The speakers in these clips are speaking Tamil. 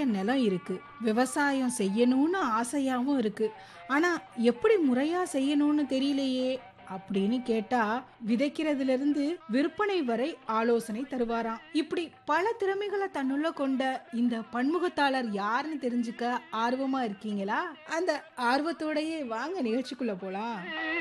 நிலம் இருக்கு விவசாயம் செய்யணும்னு ஆசையாவும் இருக்கு ஆனா எப்படி முறையா செய்யணும்னு தெரியலையே அப்படின்னு கேட்டா விதைக்கிறதுல இருந்து விற்பனை வரை ஆலோசனை தருவாராம் இப்படி பல திறமைகளை தன்னுள்ள கொண்ட இந்த பன்முகத்தாளர் யாருன்னு தெரிஞ்சுக்க ஆர்வமா இருக்கீங்களா அந்த ஆர்வத்தோடயே வாங்க நிகழ்ச்சிக்குள்ள போலாம்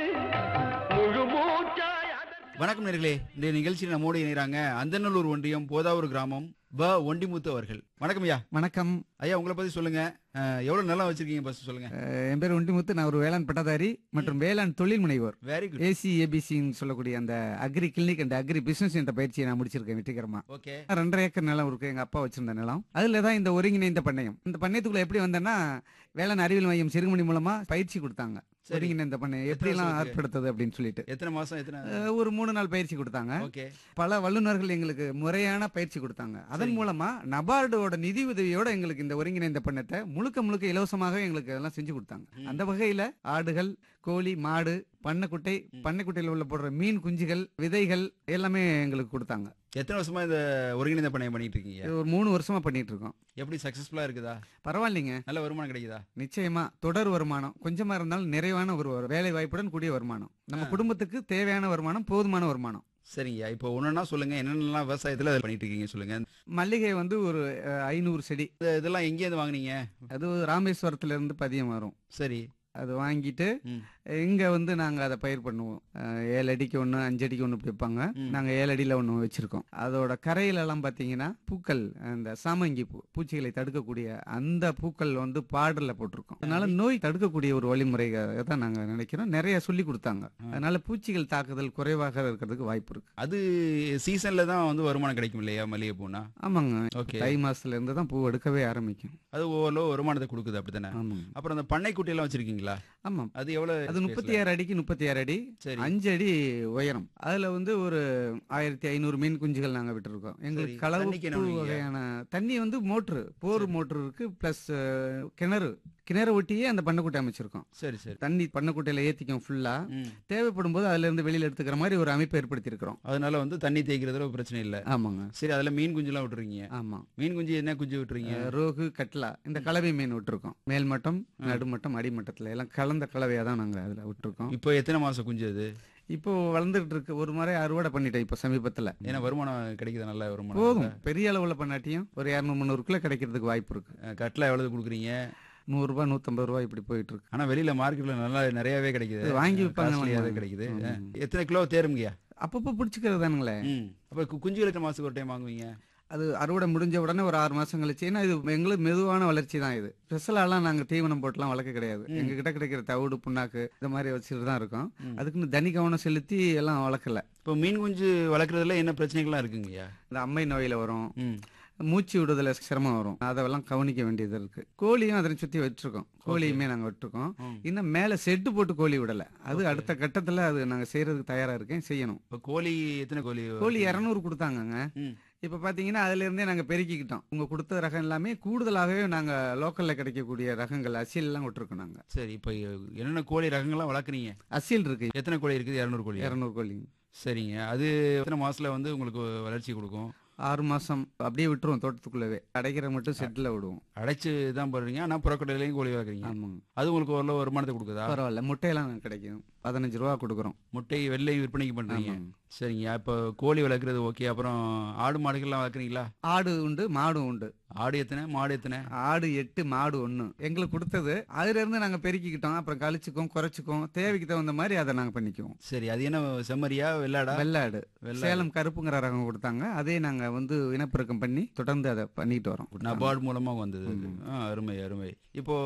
வணக்கம் நேர்களே இந்த நிகழ்ச்சியில் நம்மோடு இணைகிறாங்க அந்தநல்லூர் ஒன்றியம் போதாவூர் கிராமம் ப ஒண்டிமுத்து அவர்கள் வணக்கம் ஐயா வணக்கம் ஐயா உங்களை பத்தி சொல்லுங்க அஹ், எவ்வளவு நிலம் வச்சிருக்கீங்க ஃபர்ஸ்ட் சொல்லுங்க அஹ் என் பேர் ஒண்டிமுத்து நான் ஒரு வேளாண் பட்டதாரி மற்றும் வேளாண் தொழில் முனைவோர் வெரி குட் ஏசி ஏபிசின்னு சொல்லக்கூடிய அந்த agri clinic and agri business என்ற பயிற்சியை நான் முடிச்சிருக்கேன் வெற்றிகரமா ஓகே ரெண்டரை ஏக்கர் நிலம் இருக்கு எங்க அப்பா வச்சிருந்த நிலம் அதுல தான் இந்த ஒருங்கிணைந்த பண்ணையம் இந்த பண்ணையத்துக்குள்ள எப்படி வந்தேன்னா வேளாண் அறிவியல் மையம் சிறுமணி மூலமா பயிற்சி கொடுத்தாங்க சரி. ஒருங்கிணைந்த பண்ணையம் எப்படி எல்லாம் வருஷம் இருக்கு? ஏற்படுத்துறது அப்படின்னு சொல்லிட்டு எத்தனை மாசம் எத்தனை அஹ் ஒரு மூணு நாள் பயிற்சி கொடுத்தாங்க ஓகே பல வல்லுநர்கள் எங்களுக்கு முறையான பயிற்சி கொடுத்தாங்க அதன் சரிங்க. மூலமா நபார்டோட நிதி உதவியோட எங்களுக்கு இந்த ஒருங்கிணைந்த பண்ணத்தை முழுக்க முழுக்க இலவசமாக எங்களுக்கு எல்லாம் செஞ்சு கொடுத்தாங்க ம். அந்த வகையில ஆடுகள் கோழி மாடு பண்ணைக்குட்டை பண்ணைக்குட்டையில் உள்ள போடுற மீன் குஞ்சுகள் விதைகள் எல்லாமே எங்களுக்கு கொடுத்தாங்க எத்தனை வருஷமா இந்த ஒருங்கிணைந்த பணியை பண்ணிட்டு இருக்கீங்க இது ஒரு மூணு வருஷமா பண்ணிட்டு இருக்கோம் எப்படி சக்சஸ்ஃபுல்லா இருக்குதா பரவாயில்லைங்க நல்ல வருமானம் கிடைக்குதா நிச்சயமா தொடர் வருமானம் கொஞ்சமா இருந்தாலும் நிறைவான ஒரு வரு- வேலை வாய்ப்புடன் கூடிய வருமானம் நம்ம குடும்பத்துக்கு தேவையான வருமானம் போதுமான வருமானம் சரிங்கய்யா இப்போ ஒன்னொன்னா சொல்லுங்க என்னென்னலாம் விவசாயத்துல அதை பண்ணிட்டு இருக்கீங்க சொல்லுங்க மல்லிகை வந்து ஒரு அஹ், ஐநூறு செடி இந்த இதெல்லாம் எங்கேருந்து வாங்குனீங்க அது ராமேஸ்வரத்துல இருந்து பதியம் வரும் சரி அது வாங்கிட்டு ம். இங்க வந்து நாங்க அதை பயிர் பண்ணுவோம் அஹ், ஏழு அடிக்கு ஒண்ணு அஞ்சு அடிக்கு ஒண்ணு இப்படி வைப்பாங்க ம். நாங்க ஏழு அடியில ஒண்ணு வச்சிருக்கோம் அதோட கரையில எல்லாம் பாத்தீங்கன்னா பூக்கள் அந்த சாமங்கி பூ பூச்சிகளை தடுக்கக்கூடிய அந்த பூக்கள் வந்து பார்டர்ல போட்டிருக்கோம் அதனால நோய் தடுக்கக்கூடிய ஒரு வழிமுறை தான் நாங்க நினைக்கிறோம் நிறைய சொல்லி கொடுத்தாங்க அதனால பூச்சிகள் தாக்குதல் குறைவாக இருக்கிறதுக்கு வாய்ப்பு இருக்கு அது சீசன்ல தான் வந்து வருமானம் கிடைக்கும் இல்லையா மல்லிகை பூனா ஆமாங்க ஓகே தை மாசத்துல இருந்து தான் பூ எடுக்கவே ஆரம்பிக்கும் அது ஓரளவு வருமானத்தை கொடுக்குது அப்படித்தானே ஆமாங்க அப்புறம் அந்த பண்ணை குட்டியெல்லாம் வச்சிருக்கீங்களா ஆமா அது எவ்வளவு அது முப்பத்தி ஆறு அடிக்கு முப்பத்தி ஆறு அடி சரி அஞ்சு அடி உயரம் அதுல வந்து ஒரு ஆயிரத்தி ஐநூறு மீன் குஞ்சுகள் நாங்க விட்டுருக்கோம் எங்களுக்கு சரி. களவு தண்ணிக்கு என்ன பூ பண்ணுவீங்க? வகையான தண்ணி வந்து மோட்ரு போர் மோட்ரு இருக்கு பிளஸ் கிணறு கிணறு ஒட்டியே அந்த பண்ணைக்குட்டை அமைச்சிருக்கோம் சரி சரி தண்ணி பண்ணைக்குட்டையில ஏத்திக்கும் ஃபுல்லா ம். தேவைப்படும் போது அதுல இருந்து வெளியில எடுத்துக்கிற மாதிரி ஒரு அமைப்பு ஏற்படுத்தி இருக்கிறோம் அதனால வந்து தண்ணி தேய்க்கிறதுல ஒரு பிரச்சனை இல்ல ஆமாங்க சரி அதுல மீன் குஞ்சுலாம் விட்டுறீங்க ஆமா மீன் குஞ்சு என்ன குஞ்சு விட்டுறீங்க அஹ், ரோகு கட்லா இந்த கலவை மீன் விட்டுருக்கோம் மேல்மட்டம் நடுமட்டம் அடிமட்டத்துல எல்லாம் கலந்த கலவையா தான் நாங்க அதுல விட்டுருக்கோம் இப்போ எத்தனை மாசம் குஞ்சு அது இப்போ வளர்ந்துகிட்டு இருக்கு ஒரு முறை அறுவடை பண்ணிட்டேன் இப்போ சமீபத்துல ஏன்னா வருமானம் கிடைக்குது நல்ல வருமானம் போதும் பெரிய அளவுல பண்ணாட்டியும் ஒரு இரநூறு முந்நூறுக்குள்ள கிடைக்கிறதுக்கு வாய்ப்பு இருக்கு அஹ் கட்லா எவ்வளவு கொடுக்குறீங்க நூறு ரூபாய் நூத்தம்பது ரூபாய் இப்படி போயிட்டு இருக்கு ஆனா வெளியில மார்க்கெட்ல நல்லா நிறையவே கிடைக்குது இது வாங்கி விற்பாங்க Costly-ஆ வாங்க. தான் கிடைக்குது ம். அஹ் எத்தனை கிலோ தேருங்கய்யா அப்பப்போ பிடிச்சிக்கிறது தானுங்களே ம் அப்ப கு- குஞ்சுகள் எத்தனை மாசத்துக்கு ஒரு டைம் வாங்குவீங்க அது அறுவடை முடிஞ்ச உடனே ஒரு ஆறு மாசம் கழிச்சு ஏன்னா இது எங்களுக்கு மெதுவான வளர்ச்சி தான் இது ஸ்பெஷலாலாம் நாங்க தீவனம் போட்டுலாம் வளர்க்க கிடையாது எங்க கிட்ட கிடைக்கிற தவிடு புண்ணாக்கு இந்த மாதிரி வச்சுட்டு தான் இருக்கோம் அதுக்குன்னு தனி கவனம் செலுத்தி எல்லாம் வளர்க்கல இப்போ மீன் குஞ்சு வளர்க்குறதுல என்ன பிரச்சனைகள்லாம் இருக்குங்கய்யா இந்த அம்மை நோயில வரும் ம் மூச்சு விடுதல சிரமம் வரும் அதெல்லாம் கவனிக்க வேண்டியது இருக்கு கோழியும் அதனை சுத்தி வச்சிருக்கோம் கோழியுமே நாங்க விட்டுருக்கோம் ம். இன்னும் மேல செட்டு போட்டு கோழி விடல அது அடுத்த கட்டத்துல அது நாங்க செய்யறதுக்கு தயாரா இருக்கேன் செய்யணும் இப்போ கோழி எத்தனை கோழி கோழி இரநூறு கொடுத்தாங்கங்க ம் இப்ப பாத்தீங்கன்னா அதுல இருந்தே நாங்க பெருக்கிக்கிட்டோம் உங்க கொடுத்த ரகம் எல்லாமே கூடுதலாகவே நாங்க லோக்கல்ல கிடைக்கக்கூடிய ரகங்கள் அசில் எல்லாம் விட்டுருக்கோம் நாங்க சரி இப்போ என்னென்ன கோழி ரகங்கள்லாம் வளர்க்குறீங்க அசில் இருக்கு எத்தனை கோழி இருக்குது இரநூறு கோழி இரநூறு கோழி சரிங்க அது எத்தனை மாசத்துல வந்து உங்களுக்கு வளர்ச்சி கொடுக்கும் ஆறு மாசம் அப்படியே விட்டுருவோம் தோட்டத்துக்குள்ளவே அடைக்கிற மட்டும் செட்டில் விடுவோம் அடைச்சு தான் போடுறீங்க ஆனா புறக்கடையிலையும் கோழி வளர்க்குறீங்க ஆமாங்க அது உங்களுக்கு ஓரளவு வருமானத்தை கொடுக்குதா பரவாயில்ல முட்டையெல்லாம் கிடைக்கும் பதினஞ்சு ரூபா கொடுக்குறோம் முட்டை வெள்ளை விற்பனைக்கு பண்றீங்க ஆமாங்க. சரிங்க இப்போ கோழி வளர்க்குறது ஓகே அப்புறம் ஆடு மாடுகள்லாம் வளர்க்குறீங்களா ஆடு உண்டு மாடும் உண்டு ஆடு எத்தனை மாடு எத்தனை ஆடு எட்டு மாடு ஒண்ணு எங்களுக்கு கொடுத்தது அதுல இருந்து நாங்க பெருக்கிக்கிட்டோம் அப்புறம் கழிச்சுக்கோம் குறைச்சிக்கோம் தேவைக்கு தகுந்த மாதிரி அதை நாங்க பண்ணிக்குவோம் சரி அது என்ன செம்மறியா வெள்ளாடா வெள்ளாடு வெள்ளாடு. சேலம் கருப்புங்கிற ரகம் கொடுத்தாங்க அதே நாங்க வந்து இனப்பெருக்கம் பண்ணி தொடர்ந்து அதை பண்ணிட்டு வரோம் நபார்டு மூலமா வந்தது அது. ஆ, அருமை அருமை இப்போ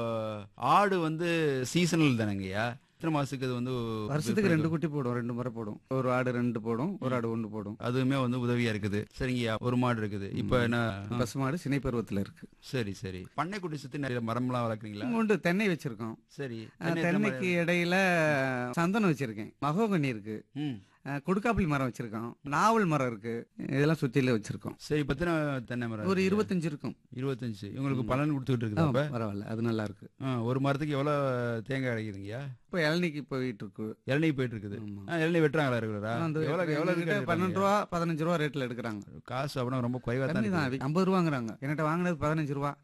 ஆடு வந்து சீசனல் தானங்கய்யா எத்தனை மாசத்துக்கு அது வந்து வருஷத்துக்கு ரெண்டு குட்டி போடும் ரெண்டு முறை போடும் ஒரு ஆடு ரெண்டு போடும் ஒரு ஆடு ஒன்று போடும் அதுவுமே வந்து உதவியா இருக்குது சரிங்கய்யா ஒரு மாடு இருக்குது இப்போ என்ன பசுமாடு சினை பருவத்துல இருக்கு சரி சரி பண்ணைக்குட்டி சுத்தி நிறைய மரம்லாம் வளர்க்குறீங்களா உண்டு தென்னை வச்சிருக்கோம் சரி அஹ், தென்னை எத்தனை தென்னைக்கு இடையில சந்தனம் வச்சிருக்கேன் மகோகனி இருக்கு மரம்? ம் அஹ், கொடுக்காப்புளி மரம் வச்சிருக்கோம் நாவல் மரம் இருக்கு இதெல்லாம் சுத்தில வச்சிருக்கோம் சரி பத்தின தென்னை மரம் ஒரு இருக்கு? இருபத்தஞ்சு இருக்கும் இருபத்தஞ்சு இவங்களுக்கு பலன் கொடுத்துக்கிட்டு ஆ, இருக்குது அப்ப பரவாயில்ல அது நல்லா இருக்கு ஆ, ஒரு மரத்துக்கு எவ்வளவு தேங்காய் கிடைக்குதுங்கய்யா இப்போ இளநிக்கு போயிட்டு இருக்கு இளநீ போயிட்டு இருக்குது ஆமா. ஆ, இளநீ வெட்டுறாங்களா ரெகுலரா அந்த எவ்வளவு எவ்வளவு எங்ககிட்ட rate பன்னெண்டு எடுப்பாங்க? ரூபா பதினஞ்சு ரூபா ரேட்ல எடுக்கிறாங்க காசு அப்படின்னா ரொம்ப குறைவா தான் கம்மி இருக்குது. தான் ஐம்பது ரூபாங்கிறாங்க என்கிட்ட வாங்கினது பதினஞ்சு ரூபா